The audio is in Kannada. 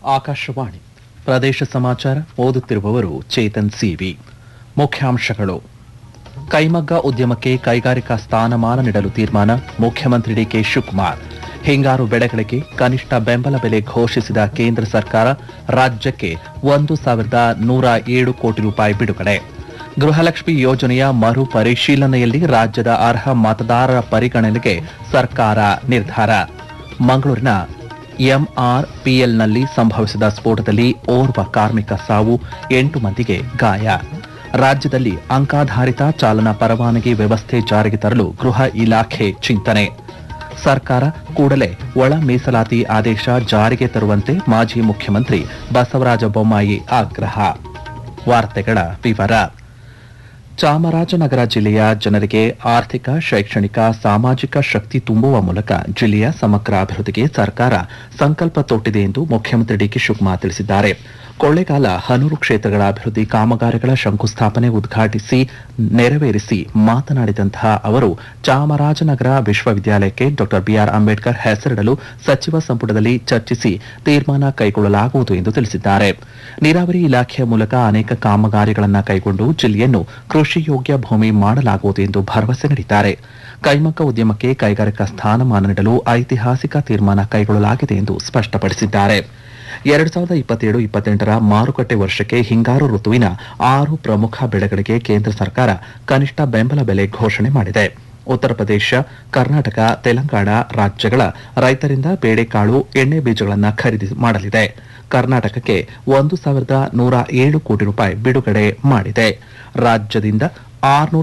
ಆಕಾಶವಾಣಿ ಪ್ರದೇಶ ಸಮಾಚಾರ ಓದುತ್ತಿರುವವರು ಚೇತನ್ ಸಿವಿ ಮುಖ್ಯಾಂಶಗಳು ಕೈಮಗ್ಗ ಉದ್ಯಮಕ್ಕೆ ಕೈಗಾರಿಕಾ ಸ್ಥಾನಮಾನ ನೀಡಲು ತೀರ್ಮಾನ ಮುಖ್ಯಮಂತ್ರಿ ಡಿಕೆ ಶಿವಕುಮಾರ್ ಹಿಂಗಾರು ಬೆಳೆಗಳಿಗೆ ಕನಿಷ್ಠ ಬೆಂಬಲ ಬೆಲೆ ಘೋಷಿಸಿದ ಕೇಂದ್ರ ಸರ್ಕಾರ ರಾಜ್ಯಕ್ಕೆ ಒಂದು ಸಾವಿರದ ನೂರ ಏಳು ಕೋಟಿ ರೂಪಾಯಿ ಬಿಡುಗಡೆ ಗೃಹಲಕ್ಷ್ಮಿ ಯೋಜನೆಯ ಮರು ಪರಿಶೀಲನೆಯಲ್ಲಿ ರಾಜ್ಯದ ಅರ್ಹ ಮತದಾರರ ಪರಿಗಣನೆಗೆ ಸರ್ಕಾರ ನಿರ್ಧಾರ ಮಂಗಳೂರಿನ ಎಂಆರ್ಪಿಎಲ್ನಲ್ಲಿ ಸಂಭವಿಸಿದ ಸ್ಫೋಟದಲ್ಲಿ ಓರ್ವ ಕಾರ್ಮಿಕ ಸಾವು ಎಂಟು ಮಂದಿಗೆ ಗಾಯ ರಾಜ್ಯದಲ್ಲಿ ಅಂಕಾಧಾರಿತ ಚಾಲನಾ ಪರವಾನಗಿ ವ್ಯವಸ್ಥೆ ಜಾರಿಗೆ ತರಲು ಗೃಹ ಇಲಾಖೆ ಚಿಂತನೆ ಸರ್ಕಾರ ಕೂಡಲೇ ಒಳ ಮೀಸಲಾತಿ ಆದೇಶ ಜಾರಿಗೆ ತರುವಂತೆ ಮಾಜಿ ಮುಖ್ಯಮಂತ್ರಿ ಬಸವರಾಜ ಬೊಮ್ಮಾಯಿ ಆಗ್ರಹ ವಾರ್ತೆಗಳ ವಿವರ ಚಾಮರಾಜನಗರ ಜಿಲ್ಲೆಯ ಜನರಿಗೆ ಆರ್ಥಿಕ ಶೈಕ್ಷಣಿಕ ಸಾಮಾಜಿಕ ಶಕ್ತಿ ತುಂಬುವ ಮೂಲಕ ಜಿಲ್ಲೆಯ ಸಮಗ್ರ ಅಭಿವೃದ್ಧಿಗೆ ಸರ್ಕಾರ ಸಂಕಲ್ಪ ತೊಟ್ಟಿದೆ ಎಂದು ಮುಖ್ಯಮಂತ್ರಿ ಡಿಕೆ ಶಿವಕುಮಾರ್ ತಿಳಿಸಿದ್ದಾರೆ ಕೊಳ್ಳೇಗಾಲ ಹನೂರು ಕ್ಷೇತ್ರಗಳ ಅಭಿವೃದ್ಧಿ ಕಾಮಗಾರಿಗಳ ಶಂಕುಸ್ಥಾಪನೆ ಉದ್ಘಾಟಿಸಿ ನೆರವೇರಿಸಿ ಮಾತನಾಡಿದಂತಹ ಅವರು ಚಾಮರಾಜನಗರ ವಿಶ್ವವಿದ್ಯಾಲಯಕ್ಕೆ ಡಾ ಬಿಆರ್ ಅಂಬೇಡ್ಕರ್ ಹೆಸರಿಡಲು ಸಚಿವ ಸಂಪುಟದಲ್ಲಿ ಚರ್ಚಿಸಿ ತೀರ್ಮಾನ ಕೈಗೊಳ್ಳಲಾಗುವುದು ಎಂದು ತಿಳಿಸಿದ್ದಾರೆ ನೀರಾವರಿ ಇಲಾಖೆಯ ಮೂಲಕ ಅನೇಕ ಕಾಮಗಾರಿಗಳನ್ನು ಕೈಗೊಂಡು ಜಿಲ್ಲೆಯನ್ನು ಕೃಷಿ ಯೋಗ್ಯ ಭೂಮಿ ಮಾಡಲಾಗುವುದು ಎಂದು ಭರವಸೆ ನೀಡಿದ್ದಾರೆ ಕೈಮಗ್ಗ ಉದ್ಯಮಕ್ಕೆ ಕೈಗಾರಿಕಾ ಸ್ಥಾನಮಾನ ನೀಡಲು ಐತಿಹಾಸಿಕ ತೀರ್ಮಾನ ಕೈಗೊಳ್ಳಲಾಗಿದೆ ಎಂದು ಸ್ಪಷ್ಟಪಡಿಸಿದ್ದಾರೆ ಎರಡು ಸಾವಿರದ ಇಪ್ಪತ್ತೇಳು ಇಪ್ಪತ್ತೆಂಟರ ಮಾರುಕಟ್ಟೆ ವರ್ಷಕ್ಕೆ ಹಿಂಗಾರು ಋತುವಿನ ಆರು ಪ್ರಮುಖ ಬೆಳೆಗಳಿಗೆ ಕೇಂದ್ರ ಸರ್ಕಾರ ಕನಿಷ್ಠ ಬೆಂಬಲ ಬೆಲೆ ಘೋಷಣೆ ಮಾಡಿದೆ ಉತ್ತರ ಪ್ರದೇಶ ಕರ್ನಾಟಕ ತೆಲಂಗಾಣ ರಾಜ್ಯಗಳ ರೈತರಿಂದ ಬೇಳೆಕಾಳು ಎಣ್ಣೆ ಬೀಜಗಳನ್ನು ಖರೀದಿ ಮಾಡಲಿದೆ ಕರ್ನಾಟಕಕ್ಕೆ ಒಂದು ಸಾವಿರದ ನೂರ ಏಳು ಕೋಟಿ ರೂಪಾಯಿ ಬಿಡುಗಡೆ ಮಾಡಿದೆ ರಾಜ್ಯದಿಂದ ಆರುನೂರ